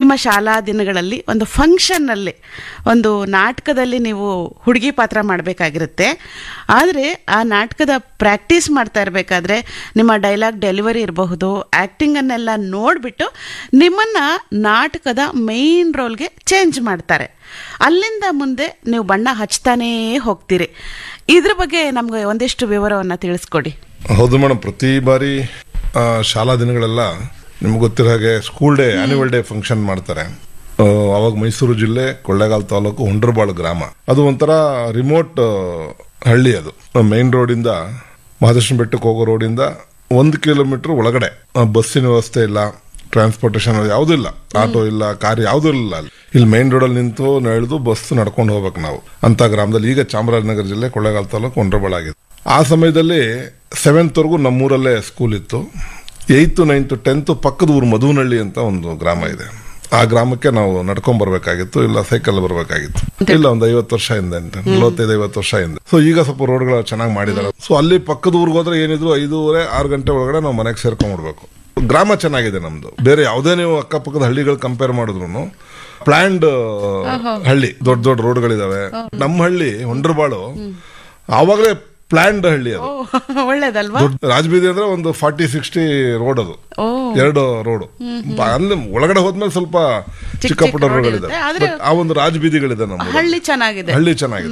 ನಿಮ್ಮ ಶಾಲಾ ದಿನಗಳಲ್ಲಿ ಒಂದು ಫಂಕ್ಷನ್ನಲ್ಲಿ ಒಂದು ನಾಟಕದಲ್ಲಿ ನೀವು ಹುಡುಗಿ ಪಾತ್ರ ಮಾಡಬೇಕಾಗಿರುತ್ತೆ ಆದರೆ ಆ ನಾಟಕದ ಪ್ರಾಕ್ಟೀಸ್ ಮಾಡ್ತಾ ಇರಬೇಕಾದ್ರೆ ನಿಮ್ಮ ಡೈಲಾಗ್ ಡೆಲಿವರಿ ಇರಬಹುದು ಆ್ಯಕ್ಟಿಂಗನ್ನೆಲ್ಲ ನೋಡಿಬಿಟ್ಟು ನಿಮ್ಮನ್ನು ನಾಟಕದ ಮೇಯ್ನ್ ರೋಲ್ಗೆ ಚೇಂಜ್ ಮಾಡ್ತಾರೆ ಅಲ್ಲಿಂದ ಮುಂದೆ ನೀವು ಬಣ್ಣ ಹಚ್ತಾನೇ ಹೋಗ್ತೀರಿ ಇದ್ರ ಬಗ್ಗೆ ನಮ್ಗೆ ಒಂದಿಷ್ಟು ವಿವರವನ್ನು ತಿಳಿಸ್ಕೊಡಿ ಹೌದು ಮೇಡಮ್ ಪ್ರತಿ ಬಾರಿ ಆ, ಶಾಲಾ ದಿನಗಳೆಲ್ಲ ನಿಮ್ಗೆ ಗೊತ್ತಿರೋ ಹಾಗೆ school day annual day function ಮಾಡ್ತಾರೆ ಆ, ಅವಾಗ ಮೈಸೂರು ಜಿಲ್ಲೆ ಕೊಳ್ಳೇಗಾಲ ತಾಲೂಕು ಹೊಂಡ್ರಬಾಳು ಗ್ರಾಮ ಅದು ಒಂಥರ ರಿಮೋಟ್ ಹಳ್ಳಿ ಅದು ಮೈನ್ ರೋಡಿಂದ ಮಹದೇಶ್ವರ ಬೆಟ್ಟಕ್ಕೆ ಹೋಗೋ ರೋಡಿಂದ ಒಂದು ಕಿಲೋಮೀಟರ್ ಒಳಗಡೆ ಆ, ಬಸ್ಸಿನ ವ್ಯವಸ್ಥೆ ಇಲ್ಲ ಟ್ರಾನ್ಸ್ಪೋರ್ಟೇಷನ್ ಯಾವುದೂ ಇಲ್ಲ ಆಟೋ ಇಲ್ಲ ಕಾರ್ ಯಾವುದೂ ಇಲ್ಲ ಅಲ್ಲಿ ಇಲ್ಲಿ ಮೈನ್ ರೋಡಲ್ಲಿ ನಿಂತು ನಡೆದು ಬಸ್ ನಡ್ಕೊಂಡು ಹೋಗ್ಬೇಕು ನಾವು ಅಂತ ಗ್ರಾಮದಲ್ಲಿ ಈಗ ಚಾಮರಾಜನಗರ ಜಿಲ್ಲೆ ಕೊಳ್ಳೇಗಾಲ ತಾಲೂಕು ಹೊಂಡ್ರಬಾಳ ಆಗಿದೆ ಆ ಸಮಯದಲ್ಲಿ ಸೆವೆಂತ್ವರೆಗೂ ನಮ್ಮೂರಲ್ಲೇ ಸ್ಕೂಲ್ ಇತ್ತು ಏಯ್ತು ನೈನ್ತು ಟೆಂತ್ ಪಕ್ಕದ ಊರು ಮಧುನಹಳ್ಳಿ ಅಂತ ಒಂದು ಗ್ರಾಮ ಇದೆ ಆ ಗ್ರಾಮಕ್ಕೆ ನಾವು ನಡ್ಕೊಂಡ್ ಬರ್ಬೇಕಾಗಿತ್ತು ಇಲ್ಲ ಸೈಕಲ್ ಬರ್ಬೇಕಾಗಿತ್ತು ಇಲ್ಲ ಒಂದು ಐವತ್ತು ವರ್ಷ ಹಿಂದೆ ಅಂತ ನಲವತ್ತೈದು ಐವತ್ತು ವರ್ಷ ಹಿಂದೆ ಸೊ ಈಗ ಸ್ವಲ್ಪ ರೋಡ್ಗಳು ಚೆನ್ನಾಗಿ ಮಾಡಿದ್ದಾರೆ ಸೊ ಅಲ್ಲಿ ಪಕ್ಕದ ಊರಿಗೆ ಹೋದ್ರೆ ಏನಿದ್ರು ಐದೂವರೆ ಆರು ಗಂಟೆ ಒಳಗಡೆ ನಾವು ಮನೆಗೆ ಸೇರ್ಕೊಂಡ್ಬಿಡ್ಬೇಕು ಗ್ರಾಮ ಚೆನ್ನಾಗಿದೆ ನಮ್ದು ಬೇರೆ ಯಾವುದೇ ನೀವು ಅಕ್ಕಪಕ್ಕದ ಹಳ್ಳಿಗಳು ಕಂಪೇರ್ ಮಾಡಿದ್ರು ಪ್ಲಾನ್ಡ್ ಹಳ್ಳಿ ದೊಡ್ಡ ದೊಡ್ಡ ರೋಡ್ಗಳಿದಾವೆ ನಮ್ಮ ಹಳ್ಳಿ ಹೊಂಡ್ರಬಾಳು ಆವಾಗಲೇ ಪ್ಲಾನ್ಡ್ ಹಳ್ಳಿ ಅದು ಓ ಒಳ್ಳೇದಲ್ವಾ ದೊಡ್ಡ ರಾಜಬೀದಿ ಅಂದ್ರೆ ಒಂದು ಫಾರ್ಟಿ ಸಿಕ್ಸ್ಟಿ ರೋಡ್ ಅದು ಓ ಎರಡು ರೋಡ್ ಅಲ್ಲಿ ಒಳಗಡೆ ಹೋದ್ಮೇಲೆ ಸ್ವಲ್ಪ ಚಿಕ್ಕ ಪುಟ್ಟ road ರೋಡ್ಗಳಿದೆ ಇರುತ್ತೆ. ಆದ್ರೆ But ಆ ಒಂದು ರಾಜಬೀದಿಗಳಿದೆ ನಮ್ಮ ಊರಲ್ಲಿ. ಹಳ್ಳಿ ಚೆನ್ನಾಗಿದೆ ಹಳ್ಳಿ ಚೆನ್ನಾಗಿದೆ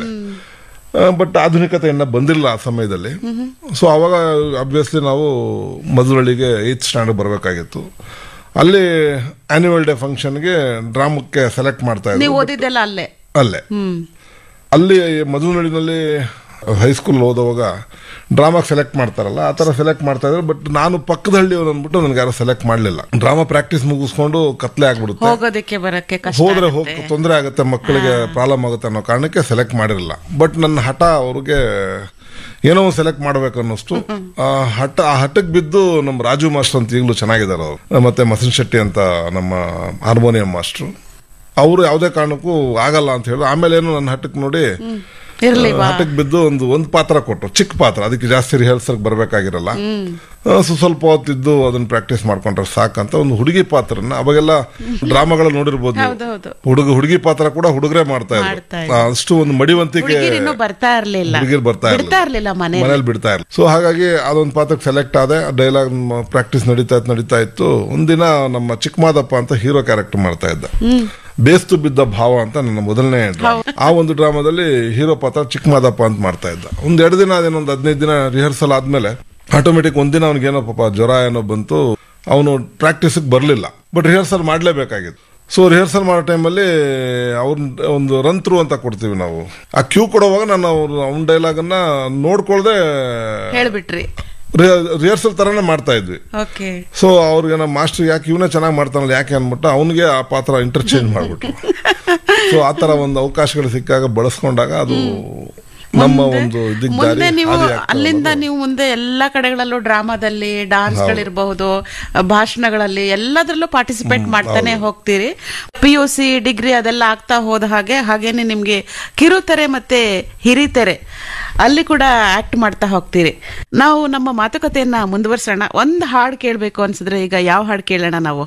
ಬಟ್ ಆಧುನಿಕತೆ ಇನ್ನ ಬಂದಿಲ್ಲ ಆ ಸಮಯದಲ್ಲಿ ಸೊ ಅವಾಗ ಅಬ್ವಿಯಸ್ಲಿ ನಾವು ಮಧುರಳ್ಳಿಗೆ ಏತ್ ಸ್ಟ್ಯಾಂಡರ್ಡ್ ಬರಬೇಕಾಗಿತ್ತು ಅಲ್ಲಿ ಆನ್ಯುವಲ್ ಡೇ ಫಂಕ್ಷನ್ಗೆ ಡ್ರಾಮಕ್ಕೆ ಸೆಲೆಕ್ಟ್ ಮಾಡ್ತಾ ನೀವು ಇದ್ರು ಓದಿದ್ದೆಲ್ಲ ಅಲ್ಲೇ ಅಲ್ಲೇ ಅಲ್ಲಿ ಮಧುನಳ್ಳಿನಲ್ಲಿ ಹೈಸ್ಕೂಲ್ ಓದುವಾಗ ಡ್ರಾಮಾಗೆ ಸೆಲೆಕ್ಟ್ ಮಾಡ್ತಾರಲ್ಲ ಆ ಥರ ಸೆಲೆಕ್ಟ್ ಮಾಡ್ತಾ ಇದ್ರು ಬಟ್ ನಾನು ಪಕ್ಕದ ಹಳ್ಳಿಯವ್ರು ಅಂದ್ಬಿಟ್ಟು ನನಗೆ ಯಾರು ಸೆಲೆಕ್ಟ್ ಮಾಡಲಿಲ್ಲ ಡ್ರಾಮಾ ಪ್ರಾಕ್ಟೀಸ್ ಮುಗಿಸ್ಕೊಂಡು ಕತ್ಲೆ ಆಗ್ಬಿಡುತ್ತೆ ಹೋಗೋದಕ್ಕೆ ಬರಕ್ಕೆ ಕಷ್ಟ ಹೋದ್ರೆ ಆಗುತ್ತೆ. ಹೋಗ್ ತೊಂದರೆ ಆಗುತ್ತೆ ಮಕ್ಕಳಿಗೆ ಪ್ರಾಬ್ಲಮ್ ಆಗುತ್ತೆ ಅನ್ನೋ ಕಾರಣಕ್ಕೆ ಸೆಲೆಕ್ಟ್ ಮಾಡಿರಲಿಲ್ಲ ಬಟ್ ನನ್ನ ಹಠ ಅವ್ರಿಗೆ ಏನೋ ಒಂದು ಸೆಲೆಕ್ಟ್ ಮಾಡ್ಬೇಕು ಅನ್ನೋಷ್ಟು ಆ ಹಠ ಆ ಹಠಕ್ಕೆ ಬಿದ್ದು ನಮ್ಮ ರಾಜು ಮಾಸ್ಟರ್ ಅಂತ ಈಗಲೂ ಚೆನ್ನಾಗಿದ್ದಾರೆ ಅವರು ಮತ್ತೆ ಮಸನ್ ಶೆಟ್ಟಿ ಅಂತ ನಮ್ಮ ಹಾರ್ಮೋನಿಯಂ ಮಾಸ್ಟ್ರು ಅವರು ಯಾವುದೇ ಕಾರಣಕ್ಕೂ ಆಗಲ್ಲ ಅಂತ ಹೇಳಿ ಆಮೇಲೆ ಏನು ನನ್ನ ಹಠಕ್ಕೆ ನೋಡಿ ಇರ್ಲಿ ಬಾ ಹಠಕ್ಕೆ ಬಿದ್ದು ಒಂದು ಒಂದು ಪಾತ್ರ ಕೊಟ್ಟರು ಚಿಕ್ಕ ಪಾತ್ರ ಅದಕ್ಕೆ ಜಾಸ್ತಿ ರಿಹರ್ಸಲ್ ಬರ್ಬೇಕಾಗಿರಲ್ಲ ಆ, ಸೊ ಸ್ವಲ್ಪ ಹೊತ್ತಿದ್ದು ಅದನ್ನ ಪ್ರಾಕ್ಟೀಸ್ ಮಾಡ್ಕೊಂಡ್ರೆ ಸಾಕಂತ ಒಂದು ಹುಡುಗಿ ಪಾತ್ರನ ಅವಾಗೆಲ್ಲ ಡ್ರಾಮಾಗಳು ನೋಡಿರ್ಬೋದು ನೀವು. ಹೌದೌದು ಹುಡುಗ ಹುಡುಗಿ ಪಾತ್ರ ಕೂಡ ಹುಡುಗರೇ ಮಾಡ್ತಾ ಮಾಡ್ತಾ ಇದ್ರು ಆ, ಅಷ್ಟು ಒಂದು ಮಡಿವಂತಿಕೆ ಹುಡುಗಿರು ಇನ್ನೂ ಬರ್ತಾ ಇರ್ಲಿಲ್ಲ ಹುಡುಗಿರು ಬರ್ತಾ ಇರ್ಲಿಲ್ಲ. ಬಿಡ್ತಾ ಇರ್ಲಿಲ್ಲ ಮನೆ ಮನೇಲಿ ಬಿಡ್ತಾ ಇರಲಿಲ್ಲ ಸೊ ಹಾಗಾಗಿ ಅದೊಂದು ಪಾತ್ರಕ್ಕೆ ಸೆಲೆಕ್ಟ್ ಆದೆ ಡೈಲಾಗ್ ಪ್ರಾಕ್ಟೀಸ್ ನಡೀತಾ ಇತ್ತು ನಡೀತಾ ಇತ್ತು ಒಂದಿನ ನಮ್ಮ ಚಿಕ್ಕಮಾದಪ್ಪ ಅಂತ ಹೀರೋ ಕ್ಯಾರೆಕ್ಟರ್ ಮಾಡ್ತಾ ಇದ್ದ ಬೇಸ್ತು ಬಿದ್ದ ಭಾವ ಅಂತ ನನ್ನ ಮೊದಲನೇ ಡ್ರಾಮಾ ಆ ಒಂದು ಡ್ರಾಮಾದಲ್ಲಿ ಹೀರೋ ಪಾತ್ರ ಚಿಕ್ಕಮಾದಪ್ಪ ಅಂತ ಮಾಡ್ತಾ ಇದ್ದ ಒಂದ್ ಎರಡು ದಿನ ಅದೇನೊಂದು ಹದಿನೈದು ದಿನ ರಿಹರ್ಸಲ್ ಆದ್ಮೇಲೆ ಆಟೋಮೆಟಿಕ್ ಒಂದಿನ ಅವ್ನಿಗೇನೋ ಪಾಪ ಜ್ವರ ಏನೋ ಬಂತು ಅವನು ಪ್ರಾಕ್ಟೀಸಿಗೆ ಬರಲಿಲ್ಲ ಬಟ್ ರಿಹರ್ಸಲ್ ಮಾಡಲೇಬೇಕಾಗಿತ್ತು ಸೊ ರಿಹರ್ಸಲ್ ಮಾಡೋ ಟೈಮಲ್ಲಿ ಅವ್ರ ಒಂದು ರನ್ ಥ್ರೂ ಅಂತ ಕೊಡ್ತೀವಿ ನಾವು ಆ ಕ್ಯೂ ಕೊಡುವಾಗ ನಾನು ಅವ್ರ ಅವ್ನ ಡೈಲಾಗನ್ನ ನೋಡ್ಕೊಳ್ದೆ ಹೇಳ್ಬಿಟ್ರಿ ರಿಹರ್ಸಲ್ ತರನೇ ಮಾಡ್ತಾ ಇದ್ವಿ ಓಕೆ ಸೊ ಅವ್ರಿಗೆ ನಮ್ಮ ಮಾಸ್ಟರ್ ಯಾಕೆ ಇವನೇ ಚೆನ್ನಾಗಿ ಮಾಡ್ತಾನಲ್ಲ ಯಾಕೆ ಅಂದ್ಬಿಟ್ಟು ಅವನಿಗೆ ಆ ಪಾತ್ರ ಇಂಟರ್ಚೇಂಜ್ ಮಾಡ್ಬಿಟ್ರು ಸೊ ಆ ತರ ಒಂದು ಅವಕಾಶಗಳು ಸಿಕ್ಕಾಗ ಬಳಸ್ಕೊಂಡಾಗ ಅದು ನಮ್ಮ ಒಂದು ಇದಕ್ಕೆ ದಾರಿ ಮುಂದೆ ನೀವು ಹಾದಿ ಆಗ್ತಾ ಅಲ್ಲಿಂದ ಹೋಗೋದು. ನೀವು ಮುಂದೆ ಎಲ್ಲಾ ಕಡೆಗಳಲ್ಲೂ ಡ್ರಾಮಾದಲ್ಲಿ ಡಾನ್ಸ್ಗಳಿರಬಹುದು ಭಾಷಣಗಳಲ್ಲಿ ಎಲ್ಲದರಲ್ಲೂ ಪಾರ್ಟಿಸಿಪೇಟ್ ಮಾಡ್ತಾನೆ ಹೋಗ್ತೀರಿ ಪಿ ಯು ಸಿ ಡಿಗ್ರಿ ಅದೆಲ್ಲ ಆಗ್ತಾ ಹೋದ ಹಾಗೆ ಹಾಗೇನೆ ನಿಮ್ಗೆ ಕಿರುತೆರೆ ಮತ್ತೆ ಹಿರಿತೆರೆ ಅಲ್ಲಿ ಕೂಡ ಆಕ್ಟ್ ಮಾಡ್ತಾ ಹೋಗ್ತೀರಿ ನಾವು ನಮ್ಮ ಮಾತುಕತೆಯನ್ನ ಮುಂದುವರ್ಸೋಣ ಒಂದು ಹಾಡು ಕೇಳಬೇಕು ಅನ್ಸಿದ್ರೆ ಈಗ ಯಾವ ಹಾಡು ಕೇಳೋಣ ನಾವು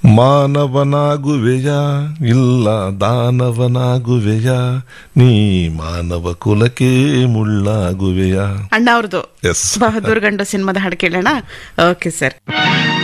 ಮಾನವನಾಗುವೆಯ ಇಲ್ಲ ದಾನವನಾಗುವೆಯ ನೀ ಮಾನವ ಕುಲಕ್ಕೆ ಮುಳ್ಳಾಗುವೆಯ ಅಣ್ಣ ಅವ್ರದ್ದು ಎಸ್ ಬಹದ್ದೂರ್ ಗಂಡು ಸಿನಿಮಾದ ಹಾಡು ಕೇಳೋಣ ಓಕೆ ಸರ್